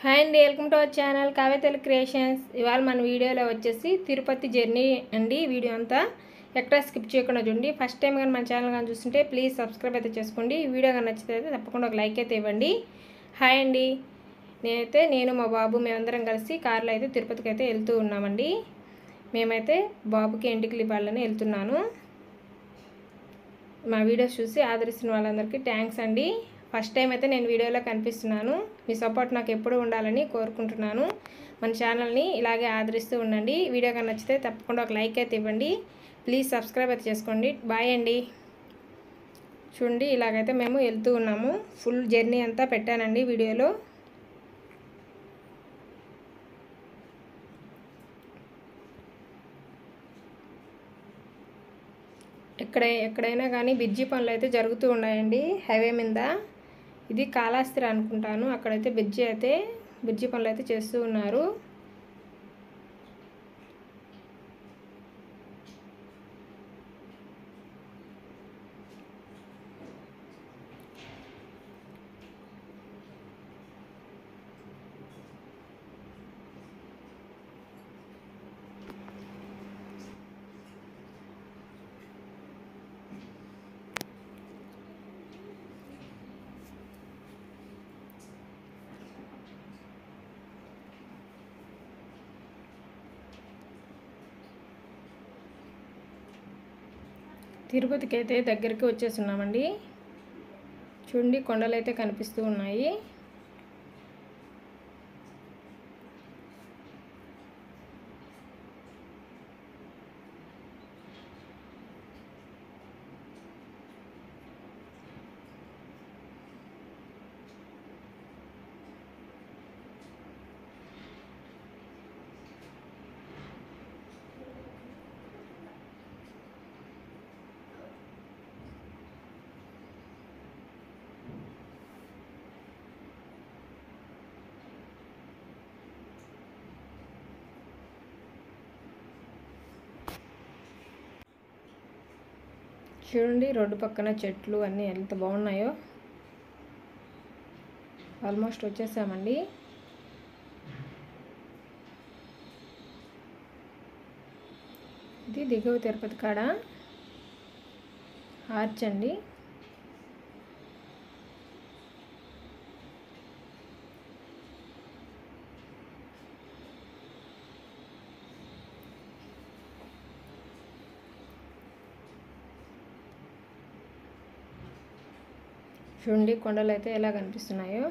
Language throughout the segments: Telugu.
హాయ్ అండి వెల్కమ్ టు అవర్ ఛానల్ కావేతలు క్రియేషన్స్ ఇవాళ మన వీడియోలో వచ్చేసి తిరుపతి జర్నీ అండి వీడియో అంతా ఎక్కడ స్కిప్ చేయకుండా చూడండి ఫస్ట్ టైం కానీ మన ఛానల్ కానీ చూస్తుంటే ప్లీజ్ సబ్స్క్రైబ్ అయితే చేసుకోండి ఈ వీడియో కానీ నచ్చితే అయితే తప్పకుండా ఒక లైక్ అయితే ఇవ్వండి హాయ్ అండి నేనైతే నేను మా బాబు మేమందరం కలిసి కార్లో అయితే తిరుపతికి అయితే వెళ్తూ ఉన్నామండి మేమైతే బాబుకి ఎంటికలు ఇవ్వాలని వెళ్తున్నాను మా వీడియోస్ చూసి ఆదరిస్తున్న వాళ్ళందరికీ థ్యాంక్స్ అండి ఫస్ట్ టైం అయితే నేను వీడియోలో కనిపిస్తున్నాను మీ సపోర్ట్ నాకు ఎప్పుడూ ఉండాలని కోరుకుంటున్నాను మన ఛానల్ని ఇలాగే ఆదరిస్తూ ఉండండి వీడియో కానీ నచ్చితే తప్పకుండా ఒక లైక్ అయితే ఇవ్వండి ప్లీజ్ సబ్స్క్రైబ్ అయితే చేసుకోండి బాయ్ అండి చూడండి ఇలాగైతే మేము వెళ్తూ ఉన్నాము ఫుల్ జర్నీ అంతా పెట్టానండి వీడియోలో ఎక్కడ ఎక్కడైనా కానీ బ్రిడ్జి పనులు అయితే జరుగుతూ ఉన్నాయండి హైవే మీద ఇది కాళాస్త్రి అనుకుంటాను అక్కడైతే బ్రిడ్జి అయితే బ్రిడ్జి పనులు అయితే చేస్తూ ఉన్నారు తిరుపతికి అయితే దగ్గరికి వచ్చేస్తున్నామండి చూడండి కొండలు అయితే కనిపిస్తూ ఉన్నాయి చూడండి రోడ్డు పక్కన చెట్లు అన్నీ ఎంత బాగున్నాయో ఆల్మోస్ట్ వచ్చేసామండి ఇది దిగువ తిరుపతి కాడ ఆర్చ్ అండి చూడండి కొండలు అయితే ఎలా కనిపిస్తున్నాయో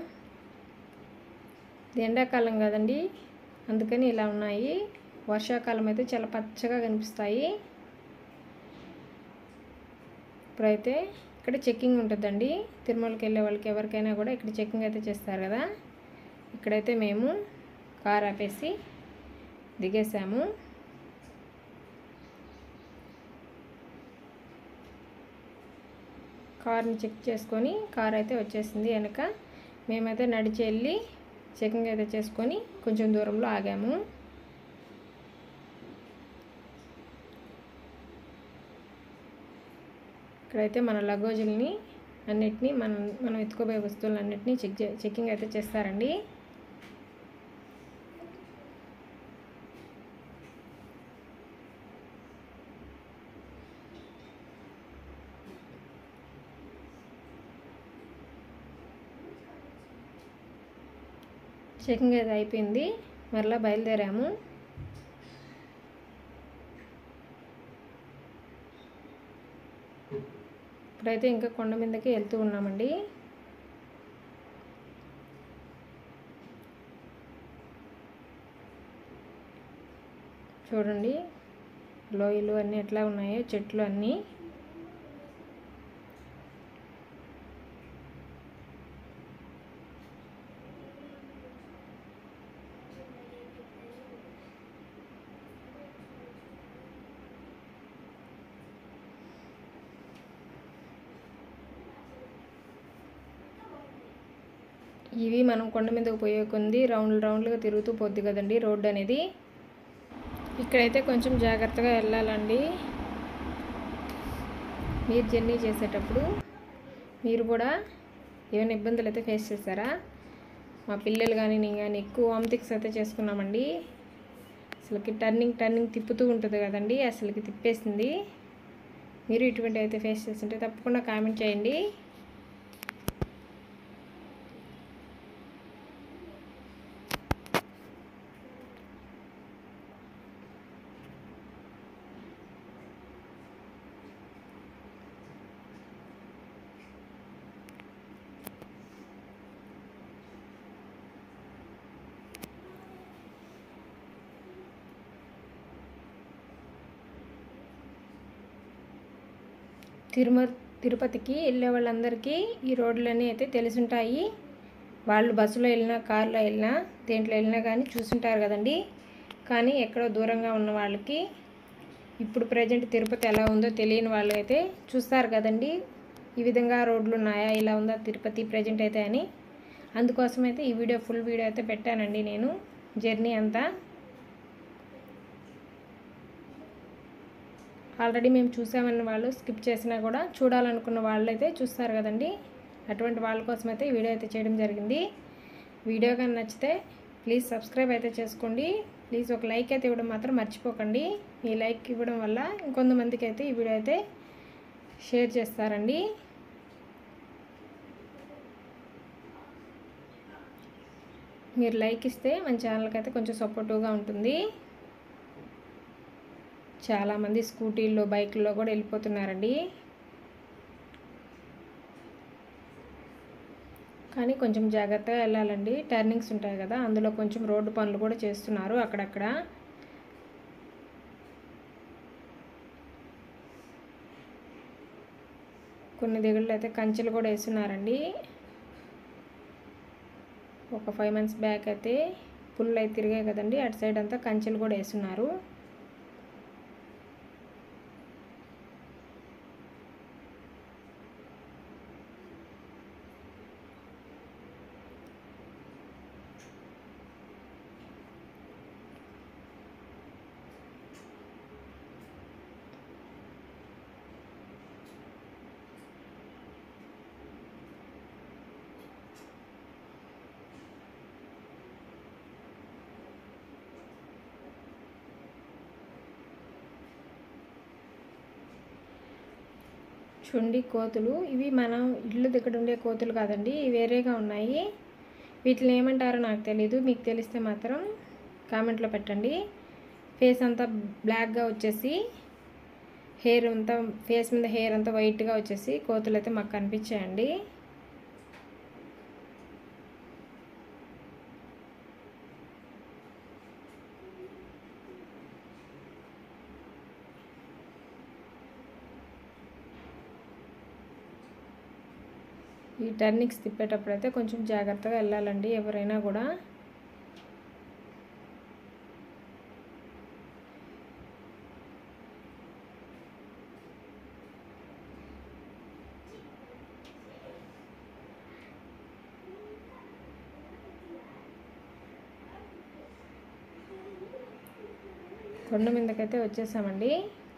ఇది ఎండాకాలం కదండి అందుకని ఇలా ఉన్నాయి వర్షాకాలం అయితే చాలా పచ్చగా కనిపిస్తాయి ఇప్పుడైతే ఇక్కడ చెక్కింగ్ ఉంటుందండి తిరుమలకి వెళ్ళే వాళ్ళకి ఎవరికైనా కూడా ఇక్కడ చెక్కింగ్ అయితే చేస్తారు కదా ఇక్కడైతే మేము కార్ ఆపేసి దిగేసాము కార్ని చెక్ చేసుకొని కార్ అయితే వచ్చేసింది వెనక మేమైతే నడిచి వెళ్ళి చెకింగ్ అయితే చేసుకొని కొంచెం దూరంలో ఆగాము ఇక్కడైతే మన లగోజుల్ని అన్నిటినీ మనం మనం ఎత్తుకోబోయే వస్తువులన్నిటినీ చెక్ చెకింగ్ అయితే చేస్తారండి చెకింగ్ అయితే అయిపోయింది మరలా బయలుదేరాము ఇప్పుడైతే ఇంకా కొండ మీదకి వెళ్తూ ఉన్నామండి చూడండి లోయలు అన్నీ ఎట్లా ఉన్నాయో చెట్లు అన్నీ ఇవి మనం కొండ మీదకి పోయే కొంది రౌండ్ రౌండ్లుగా తిరుగుతూ పోద్ది కదండి రోడ్డు అనేది ఇక్కడైతే కొంచెం జాగ్రత్తగా వెళ్ళాలండి మీరు జర్నీ చేసేటప్పుడు మీరు కూడా ఏమైనా ఇబ్బందులు అయితే ఫేస్ చేస్తారా మా పిల్లలు కానీ నేను కానీ ఎక్కువ వామిటింగ్స్ అయితే చేసుకున్నామండి అసలుకి టర్నింగ్ టర్నింగ్ తిప్పుతూ ఉంటుంది కదండి అసలుకి తిప్పేసింది మీరు ఇటువంటి అయితే ఫేస్ చేస్తుంటే తప్పకుండా కామెంట్ చేయండి తిరుమ తిరుపతికి వెళ్ళే వాళ్ళందరికీ ఈ రోడ్లన్నీ అయితే తెలిసుంటాయి వాళ్ళు బస్సులో వెళ్ళినా కారులో వెళ్ళినా దేంట్లో వెళ్ళినా కానీ చూసుంటారు కదండి కానీ ఎక్కడో దూరంగా ఉన్న వాళ్ళకి ఇప్పుడు ప్రజెంట్ తిరుపతి ఎలా ఉందో తెలియని వాళ్ళు అయితే చూస్తారు కదండి ఈ విధంగా రోడ్లు ఉన్నాయా ఇలా ఉందా తిరుపతి ప్రజెంట్ అయితే అని అందుకోసం అయితే ఈ వీడియో ఫుల్ వీడియో అయితే పెట్టానండి నేను జర్నీ అంతా ఆల్రెడీ మేము చూసామన్న వాళ్ళు స్కిప్ చేసినా కూడా చూడాలనుకున్న వాళ్ళు అయితే చూస్తారు కదండి అటువంటి వాళ్ళ కోసం అయితే ఈ వీడియో అయితే చేయడం జరిగింది వీడియో కానీ నచ్చితే ప్లీజ్ సబ్స్క్రైబ్ అయితే చేసుకోండి ప్లీజ్ ఒక లైక్ అయితే ఇవ్వడం మాత్రం మర్చిపోకండి మీ లైక్ ఇవ్వడం వల్ల ఇంకొంతమందికి అయితే ఈ వీడియో అయితే షేర్ చేస్తారండి మీరు లైక్ ఇస్తే మన ఛానల్కి అయితే కొంచెం సపోర్టివ్గా ఉంటుంది చాలామంది స్కూటీల్లో బైకుల్లో కూడా వెళ్ళిపోతున్నారండి కానీ కొంచెం జాగ్రత్తగా వెళ్ళాలండి టర్నింగ్స్ ఉంటాయి కదా అందులో కొంచెం రోడ్డు పనులు కూడా చేస్తున్నారు అక్కడక్కడ కొన్ని దగ్గరలో అయితే కంచెలు కూడా వేస్తున్నారండి ఒక ఫైవ్ మంత్స్ బ్యాక్ అయితే పుల్లు అయితే తిరిగాయి కదండి అటు సైడ్ అంతా కంచెలు కూడా వేస్తున్నారు చూడండి కోతులు ఇవి మనం ఇల్లు దగ్గర ఉండే కోతులు కాదండి ఇవి వేరేగా ఉన్నాయి వీటిని ఏమంటారో నాకు తెలీదు మీకు తెలిస్తే మాత్రం కామెంట్లో పెట్టండి ఫేస్ అంతా బ్లాక్గా వచ్చేసి హెయిర్ అంతా ఫేస్ మీద హెయిర్ అంతా వైట్గా వచ్చేసి కోతులు అయితే మాకు కనిపించాయండి ఈ టర్నింగ్స్ తిప్పేటప్పుడు అయితే కొంచెం జాగ్రత్తగా వెళ్ళాలండి ఎవరైనా కూడా కొండ మీదకైతే వచ్చేసామండి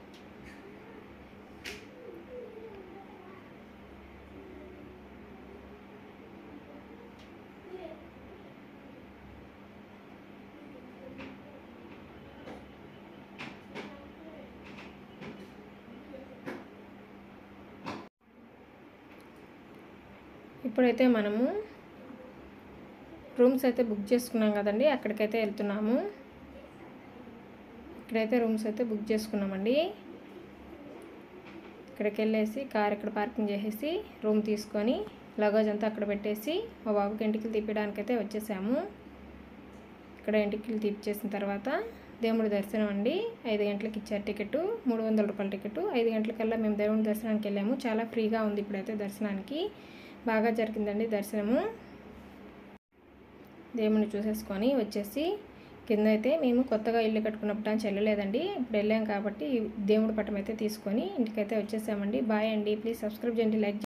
ఇప్పుడైతే మనము రూమ్స్ అయితే బుక్ చేసుకున్నాం కదండి అక్కడికైతే వెళ్తున్నాము ఇక్కడైతే రూమ్స్ అయితే బుక్ చేసుకున్నామండి ఇక్కడికి వెళ్ళేసి కార్ ఇక్కడ పార్కింగ్ చేసేసి రూమ్ తీసుకొని లగేజ్ అంతా అక్కడ పెట్టేసి మా బాబుకి ఇంటికి తీపించడానికైతే వచ్చేసాము ఇక్కడ ఇంటికి తీపిచ్చేసిన తర్వాత దేవుడి దర్శనం అండి ఐదు గంటలకు ఇచ్చారు టికెట్ మూడు వందల రూపాయల టికెట్ ఐదు గంటలకల్లా మేము దేవుడి దర్శనానికి వెళ్ళాము చాలా ఫ్రీగా ఉంది ఇప్పుడైతే దర్శనానికి బాగా జరిగిందండి దర్శనము దేవుని చూసేసుకొని వచ్చేసి కింద అయితే మేము కొత్తగా ఇల్లు కట్టుకున్నప్పుడు అని వెళ్ళలేదండి ఇప్పుడు వెళ్ళాం కాబట్టి దేవుడి పటం అయితే తీసుకొని ఇంటికైతే వచ్చేసామండి బాయ్ అండి ప్లీజ్ సబ్స్క్రైబ్ చేయండి లైక్